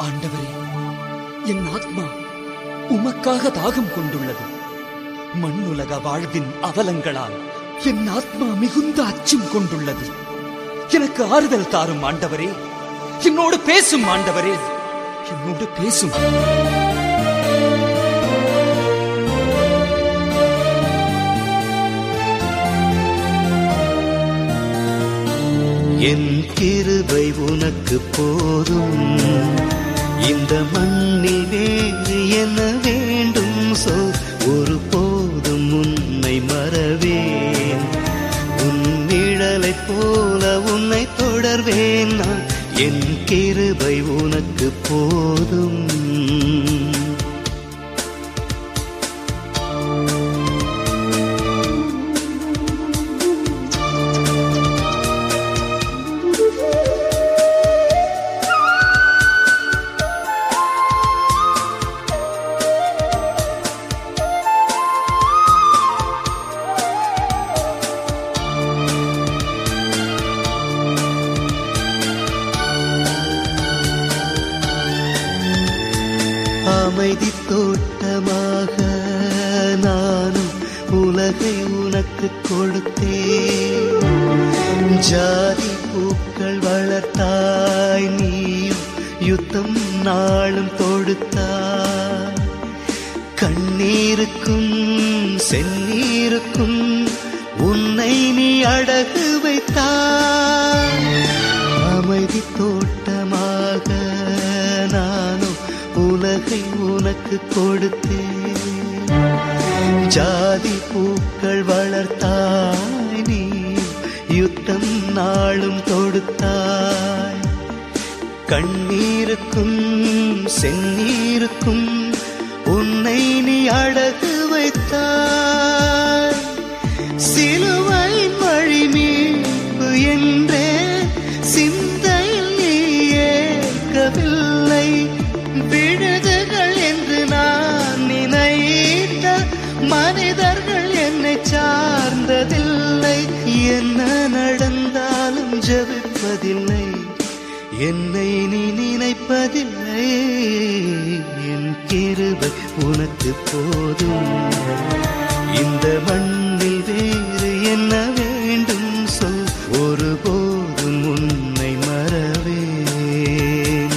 ஆண்டவரே என் ஆத்மா உமக்காக தாகம் கொண்டுள்ளது மண்ணுலக வாழ்வின் அவலங்களால் என் ஆத்மா மிகுந்த அச்சம் கொண்டுள்ளது எனக்கு ஆறுதல் தாரும் ஆண்டவரே என்னோடு பேசும் ஆண்டவரே என்னோடு பேசும் என் கிருபை உனக்கு போதும் இந்த மண்ணில் வேறு என்ன வேண்டும் சொல் ஒரு போதும் உன்னை மறவேன் உன் நிழலைப் போல உன்னை தொடர்வேன் நான் என் கிருபை உனக்கு போதும் அமைதி தோட்டமாக நானும் உலகை உனக்கு கொடுத்தேன் ஜாதி பூக்கள் வளர்த்தாய் நீயும் யுத்தம் நாளும் தொடுத்தாய் கண்ணீருக்கும் செந்நீருக்கும் உன்னை நீ அடகு வைத்தாய் அமைதி தோட்டமாக நானும் உலகை உனக்கு கொடுத்தேன் ஜாதி பூக்கள் வளர்த்தாய் நீ யுத்தம் நாளும் தொடுத்தாய் கண்ணீருக்கும் செந்நீருக்கும் உன்னை நீ அடகு வைத்தாய் சிலுவை வழி மீட்பு என்றே சிந்தையில் நீ ஏற்கவில்லை விழுதுகள் என்று நான் நினைத்த மனிதர்கள் என்னை சார்ந்ததில்லை என்ன நடந்தாலும் ஜெபிப்பதில்லை என்னை நீ நினைப்பதில்லை என் கிருபை உனக்கு போதும் இந்த மண்ணில் வேறு என்ன வேண்டும் சொல் ஒருபோதும் உன்னை மறவேன்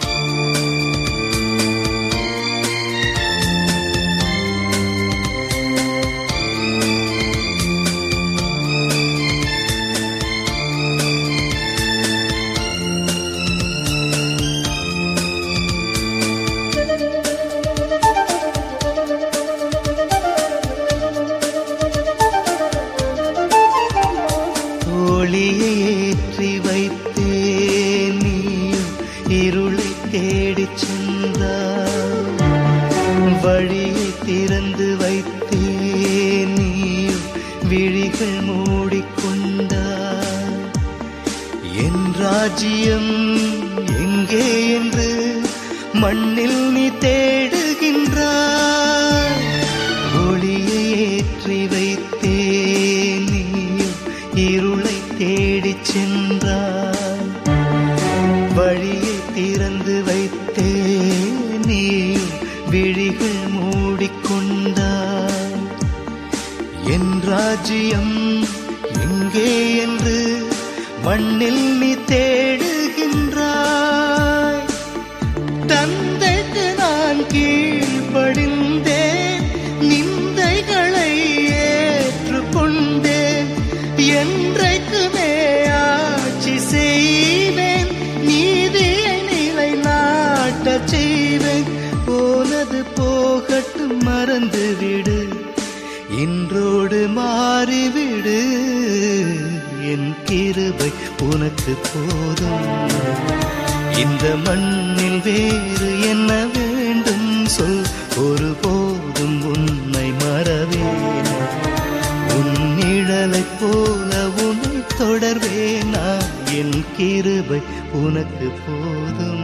ஒளியை ஏற்றி வைத்தேன் நீயும் இருளை தேடிச் சென்றாய் வழியை திறந்து வைத்தேன் நீயும் விழிகள் மூடிக்கொண்டாய் என் ராஜ்யம் எங்கே என்று மண்ணில் நீ தேடுகின்றாய் ஒளியை ஏற்றி வைத்தேன் நீயும் இருளை தேடிச் சென்றாய் வழியை திறந்து வைத்தேன் நீயும் விழிகள் மூடிக்கொண்டாய் என் ராஜ்யம் எங்கே என்று மண்ணில் நீ தேடுகின்றாய் தந்தைக்கு நான் கீழ்ப்படிந்தேன் நிந்தைகளை ஏற்றுக்கொண்டேன் என்றைக்குமே ஆட்சி செய்வேன் நீதியை நிலை நாட்டச் செய்வேன் போனது போகட்டும் மறந்துவிடு இன்றோடு மாறிவிடு என் கிருபை உனக்கு போதும் இந்த மண்ணில் வேறு என்ன வேண்டும் சொல் ஒருபோதும் உன்னை மறவேன் உன் நிழலைப் போல உன்னை தொடர்வேனா என் கிருபை உனக்கு போதும்